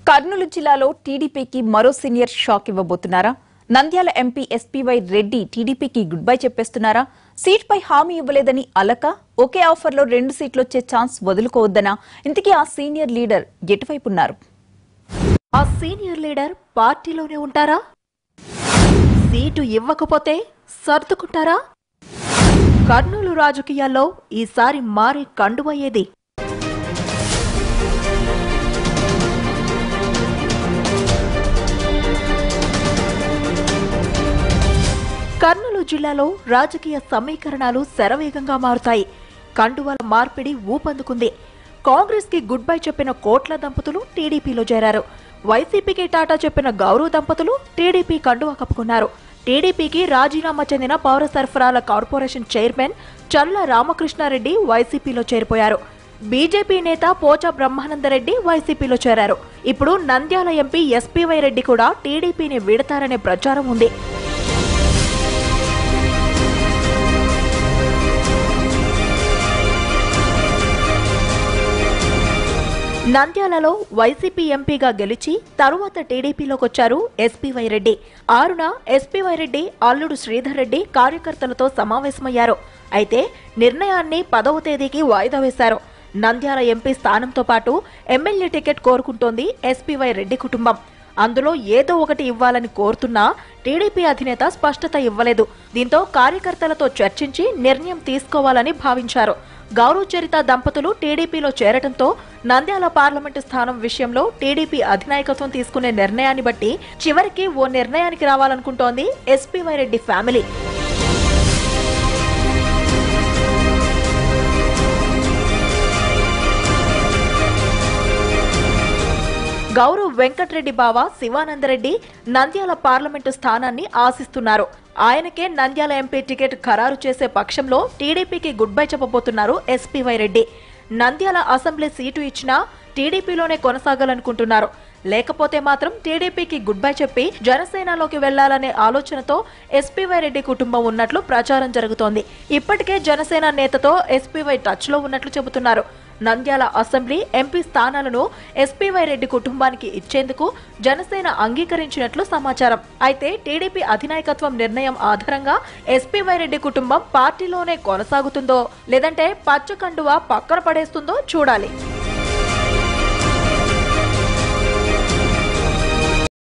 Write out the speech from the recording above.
కర్నూలు జిల్లాలో టీడీపీకి మరో సీనియర్ షాక్ ఇవ్వబోతున్నారా నంద్యాల ఎంపీ ఎస్పీవై రెడ్డి టీడీపీకి గుడ్ బై చెప్పేస్తున్నారా సీట్పై హామీ ఇవ్వలేదని అలక ఒకే ఆఫర్లో రెండు సీట్లు వచ్చే ఛాన్స్ వదులుకోవద్దనా ఇంతకీ ఆ సీనియర్ లీడర్ ఎటువైపు ఉన్నారు ఆ సీనియర్ లీడర్ పార్టీలోనే ఉంటారా సీటు ఇవ్వకపోతే సర్దుకుంటారా కర్నూలు రాజకీయాల్లో ఈసారి మారే కండువయ్యేది కర్నూలు జిల్లాలో రాజకీయ సమీకరణాలు శరవేగంగా మారుతాయి కండువాల మార్పిడి ఊపందుకుంది కాంగ్రెస్ కి గుడ్ బై చెప్పిన కోట్ల దంపతులు టీడీపీలో చేరారు వైసీపీకి టాటా చెప్పిన గౌరవ్ దంపతులు టీడీపీ కండువా కప్పుకున్నారు టీడీపీకి రాజీనామా చెందిన పౌర సరఫరాల కార్పొరేషన్ చైర్మన్ చల్ల రామకృష్ణారెడ్డి వైసీపీలో చేరిపోయారు బీజేపీ నేత పోచా బ్రహ్మానందరెడ్డి వైసీపీలో చేరారు ఇప్పుడు నంద్యాల ఎంపీ ఎస్పీవై రెడ్డి కూడా టీడీపీని వీడతారనే ప్రచారం ఉంది నంద్యాలలో వైసీపీ ఎంపీగా గెలిచి తరువాత టీడీపీలోకి వచ్చారు ఎస్పీవై రెడ్డి ఆరున ఎస్పీవై రెడ్డి అల్లుడు శ్రీధర్ రెడ్డి కార్యకర్తలతో సమావేశమయ్యారు అయితే నిర్ణయాన్ని పదవ తేదీకి వాయిదా వేశారు నంద్యాల ఎంపీ స్థానంతో పాటు ఎమ్మెల్యే టికెట్ కోరుకుంటోంది ఎస్పీవై రెడ్డి కుటుంబం అందులో ఏదో ఒకటి ఇవ్వాలని కోరుతున్నా టీడీపీ అధినేత స్పష్టత ఇవ్వలేదు దీంతో కార్యకర్తలతో చర్చించి నిర్ణయం తీసుకోవాలని భావించారు గౌరవ్ చరిత దంపతులు టీడీపీలో చేరటంతో నంద్యాల పార్లమెంటు స్థానం విషయంలో టీడీపీ అధినాయకత్వం తీసుకునే నిర్ణయాన్ని బట్టి చివరికి ఓ నిర్ణయానికి రావాలనుకుంటోంది ఎస్పీవై రెడ్డి ఫ్యామిలీ గౌరవ్ వెంకటరెడ్డి బావ శివానందరెడ్డి నంద్యాల పార్లమెంటు స్థానాన్ని ఆశిస్తున్నారు ఆయనకే నంద్యాల ఎంపీ టికెట్ ఖరారు చేసే పక్షంలో టీడీపీకి గుడ్ బై చెప్పబోతున్నారు SPY Reddy Nandyal assembly seat ఇచ్చినా టీడీపీలోనే కొనసాగాలనుకుంటున్నారు లేకపోతే మాత్రం టీడీపీకి గుడ్ బై చెప్పి జనసేనలోకి వెళ్లాలనే ఆలోచనతో ఎస్పీవై రెడ్డి కుటుంబం ఉన్నట్లు ప్రచారం జరుగుతోంది ఇప్పటికే జనసేన నేతతో ఎస్పీవై టచ్ లో ఉన్నట్లు చెబుతున్నారు నంద్యాల అసెంబ్లీ ఎంపీ స్థానాలను ఎస్పీవై రెడ్డి కుటుంబానికి ఇచ్చేందుకు జనసేన అంగీకరించినట్లు సమాచారం అయితే టీడీపీ అధినాయకత్వం నిర్ణయం ఆధారంగా ఎస్పీవై రెడ్డి కుటుంబం పార్టీలోనే కొనసాగుతుందో లేదంటే పచ్చ కండువా పక్కన పడేస్తుందో చూడాలి